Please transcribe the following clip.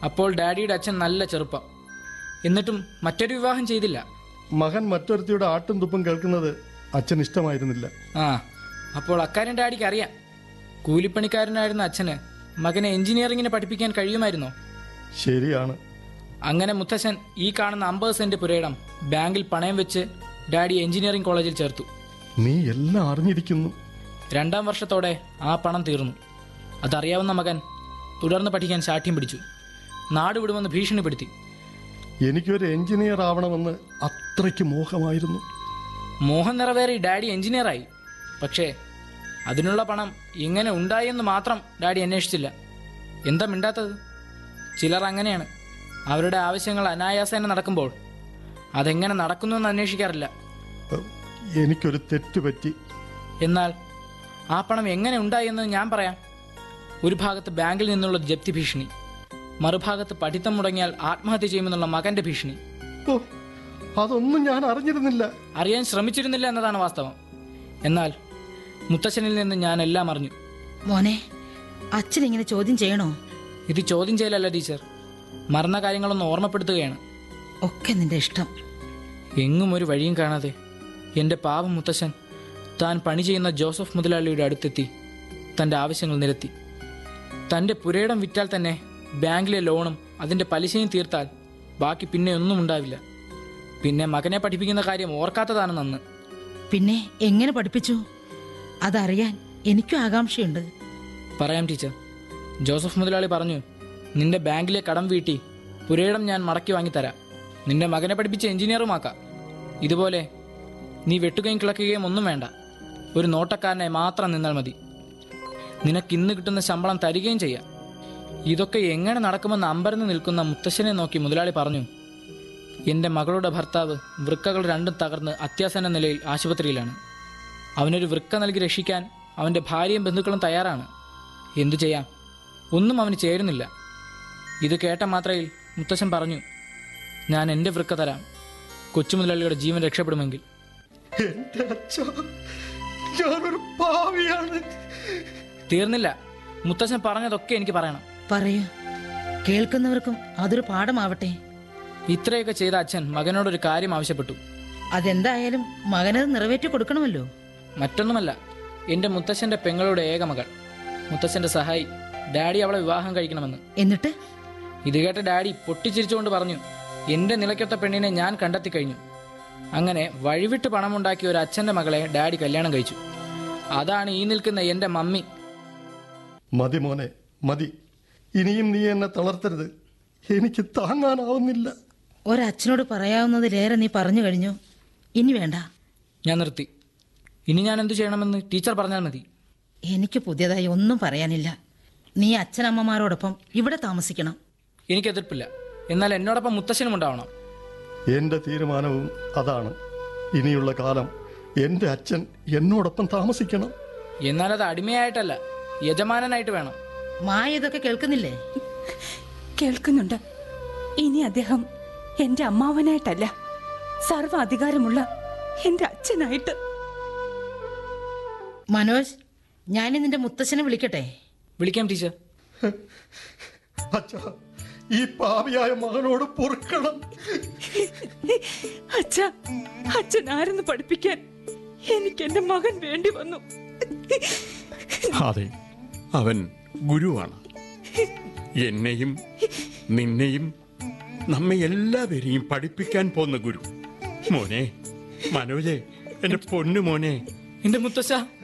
അപ്പോൾ ഡാഡിയുടെ അച്ഛൻ നല്ല ചെറുപ്പം എന്നിട്ടും മറ്റൊരു വിവാഹം ചെയ്തില്ല മകൻ മറ്റൊരുത്തിയുടെ ആട്ടും തുപ്പും കേൾക്കുന്നത് അച്ഛൻ ഇഷ്ടമായിരുന്നില്ല ആ അപ്പോൾ അക്കാര്യം ഡാഡിക്ക് അറിയാം കൂലിപ്പണിക്കാരനായിരുന്ന അച്ഛന് മകനെ എഞ്ചിനീയറിങ്ങിന് പഠിപ്പിക്കാൻ കഴിയുമായിരുന്നോ ശരിയാണ് അങ്ങനെ മുത്തശ്ശൻ ഈ കാണുന്ന അമ്പത് സെന്റ് പുരയിടം ബാങ്കിൽ പണയം വെച്ച് ഡാഡി എഞ്ചിനീയറിംഗ് കോളേജിൽ ചേർത്തു നീ എല്ലാം അറിഞ്ഞിരിക്കുന്നു രണ്ടാം വർഷത്തോടെ ആ പണം തീർന്നു അതറിയാവുന്ന മകൻ തുടർന്ന് പഠിക്കാൻ ശാഠ്യം പിടിച്ചു നാട് വിടുമെന്ന് ഭീഷണിപ്പെടുത്തി എനിക്കൊരു എഞ്ചിനീയർ ആവണമെന്ന് അത്രയ്ക്ക് മോഹമായിരുന്നു മോഹൻ നിറവേറി ഡാഡി എഞ്ചിനീയറായി പക്ഷേ അതിനുള്ള പണം എങ്ങനെ ഉണ്ടായെന്ന് മാത്രം ഡാഡി അന്വേഷിച്ചില്ല എന്താ മിണ്ടാത്തത് ചിലർ അങ്ങനെയാണ് അവരുടെ ആവശ്യങ്ങൾ അനായാസേന നടക്കുമ്പോൾ അതെങ്ങനെ നടക്കുന്നു എന്ന് അന്വേഷിക്കാറില്ല ഏഹ്, എനിക്കൊരു തെറ്റ് പറ്റി എന്നാൽ ആ പണം എങ്ങനെ ഉണ്ടായെന്ന് ഞാൻ പറയാം ഒരു ഭാഗത്ത് ബാങ്കിൽ നിന്നുള്ള ജപ്തി ഭീഷണി മറുഭാഗത്ത് പഠിത്തം മുടങ്ങിയാൽ ആത്മഹത്യ ചെയ്യുമെന്നുള്ള മകന്റെ ഭീഷണി ഓ അതൊന്നും ഞാൻ അറിഞ്ഞിരുന്നില്ല അറിയാൻ ശ്രമിച്ചിരുന്നില്ല എന്നതാണ് വാസ്തവം എന്നാൽ മുത്തച്ഛനിൽ നിന്ന് ഞാൻ എല്ലാം അറിഞ്ഞു മോനെ അച്ഛൻ ഇങ്ങനെ ചോദ്യം ചെയ്യണോ ഇത് ചോദ്യം ചെയ്യലല്ല ടീച്ചർ മറന്ന കാര്യങ്ങളൊന്ന് ഓർമ്മപ്പെടുത്തുകയാണ് ഒക്കെ നിന്റെ ഇഷ്ടം എങ്ങും ഒരു വഴിയും കാണാതെ എൻ്റെ പാവം മുത്തശ്ശൻ താൻ പണി ചെയ്യുന്ന ജോസഫ് മുതലാളിയുടെ അടുത്തെത്തി തൻ്റെ ആവശ്യങ്ങൾ നിരത്തി തൻ്റെ പുരയിടം വിറ്റാൽ തന്നെ ബാങ്കിലെ ലോണും അതിൻ്റെ പലിശയും തീർത്താൽ ബാക്കി പിന്നെ ഒന്നും ഉണ്ടാവില്ല പിന്നെ മകനെ പഠിപ്പിക്കുന്ന കാര്യം ഓർക്കാത്തതാണ് നന്ന് പിന്നെ എങ്ങനെ പഠിപ്പിച്ചു അതറിയാൻ എനിക്കും ആകാംക്ഷയുണ്ട് പറയാം ടീച്ചർ ജോസഫ് മുതലാളി പറഞ്ഞു നിന്റെ ബാങ്കിലെ കടം വീട്ടി പുരയിടം ഞാൻ മടക്കി വാങ്ങിത്തരാം നിന്റെ മകനെ പഠിപ്പിച്ച് എഞ്ചിനീയറുമാക്കാം ഇതുപോലെ നീ വെട്ടുകയും കിളക്കുകയും ഒന്നും വേണ്ട ഒരു നോട്ടക്കാരനെ മാത്രം നിന്നാൽ മതി നിനക്ക് ഇന്ന് കിട്ടുന്ന ശമ്പളം തരികയും ചെയ്യാം ഇതൊക്കെ എങ്ങനെ നടക്കുമെന്ന് അമ്പരന്ന് നിൽക്കുന്ന മുത്തശ്ശനെ നോക്കി മുതലാളി പറഞ്ഞു എൻ്റെ മകളുടെ ഭർത്താവ് വൃക്കകൾ രണ്ടും തകർന്ന് അത്യാസന്ന നിലയിൽ ആശുപത്രിയിലാണ് അവനൊരു വൃക്ക നൽകി രക്ഷിക്കാൻ അവൻ്റെ ഭാര്യയും ബന്ധുക്കളും തയ്യാറാണ് എന്തു ചെയ്യാം ഒന്നും അവന് ചേരുന്നില്ല ഇത് കേട്ട മാത്രയിൽ മുത്തശ്ശൻ പറഞ്ഞു ഞാൻ എൻ്റെ വൃക്ക തരാം കൊച്ചുമുതലാളിയുടെ ജീവൻ രക്ഷപ്പെടുമെങ്കിൽ എന്റെ അച്ഛ ഞാനൊരു പാവിയാണ് തീർന്നില്ല മുത്തശ്ശൻ പറഞ്ഞതൊക്കെ എനിക്ക് പറയണം പറയൂ കേൾക്കുന്നവർക്കും അതൊരു പാഠമാവട്ടെ ഇത്രയൊക്കെ ചെയ്ത അച്ഛൻ മകനോടൊരു കാര്യം ആവശ്യപ്പെട്ടു അതെന്തായാലും മകനത് നിറവേറ്റി കൊടുക്കണമല്ലോ മറ്റൊന്നുമല്ല എൻ്റെ മുത്തശ്ശൻ്റെ പെങ്ങളുടെ ഏക മകൾ മുത്തശ്ശൻ്റെ സഹായി ഡാഡി അവളെ വിവാഹം കഴിക്കണമെന്ന് എന്നിട്ട് ഇത് കേട്ട ഡാഡി പൊട്ടിച്ചിരിച്ചുകൊണ്ട് പറഞ്ഞു എന്റെ നിലയ്ക്കൊത്ത പെണ്ണിനെ ഞാൻ കണ്ടെത്തി കഴിഞ്ഞു അങ്ങനെ വഴിവിട്ട് പണമുണ്ടാക്കിയ ഒരു അച്ഛന്റെ മകളെ ഡാഡി കല്യാണം കഴിച്ചു അതാണ് ഈ നിൽക്കുന്ന എന്റെ മമ്മി മതി മോനെ മതി ഇനിയും നീ എന്നെ തളർത്തരുത് എനിക്ക് താങ്ങാനാവുന്നില്ല ഒരച്ഛനോട് പറയാവുന്നതിലേറെ നീ പറഞ്ഞു കഴിഞ്ഞു ഇനി വേണ്ട ഞാൻ നിർത്തി ഇനി ഞാൻ എന്തു ചെയ്യണമെന്ന് ടീച്ചർ പറഞ്ഞാൽ മതി എനിക്ക് പുതിയതായി ഒന്നും പറയാനില്ല നീ അച്ഛനമ്മമാരോടൊപ്പം ഇവിടെ താമസിക്കണം എനിക്ക് എതിർപ്പില്ല എന്നാൽ എന്നോടൊപ്പം മുത്തശ്ശനും ഉണ്ടാവണം എന്റെ തീരുമാനവും അതാണ് ഇനിയുള്ള കാലം എന്റെ അച്ഛൻ എന്നോടൊപ്പം താമസിക്കണം എന്നാൽ അത് അടിമയായിട്ടല്ല യജമാനനായിട്ട് വേണം മായ ഇതൊക്കെ കേൾക്കുന്നില്ലേ കേൾക്കുന്നുണ്ട് ഇനി അദ്ദേഹം എന്റെ അമ്മാവനായിട്ടല്ല സർവ്വ അധികാരമുള്ള എന്റെ അച്ഛനായിട്ട് മനോജ് ഞാൻ നിന്റെ മുത്തശ്ശനെ വിളിക്കട്ടെ വിളിക്കാം ടീച്ചർ അച്ഛ ഈ പാവിയായ മകനോട് പൊറുക്കണം അച്ഛ അച്ഛൻ ആരെന്ന് പഠിപ്പിക്കാൻ എനിക്ക് എന്റെ മകൻ വേണ്ടി വന്നു അതെ അവൻ ഗുരുവാണ് എന്നെയും നിന്നെയും നമ്മെ എല്ലാവരെയും പഠിപ്പിക്കാൻ പോന്ന ഗുരു മോനെ മനോജെ എന്റെ പൊന്നു മോനെ എന്റെ മുത്തശ്ശ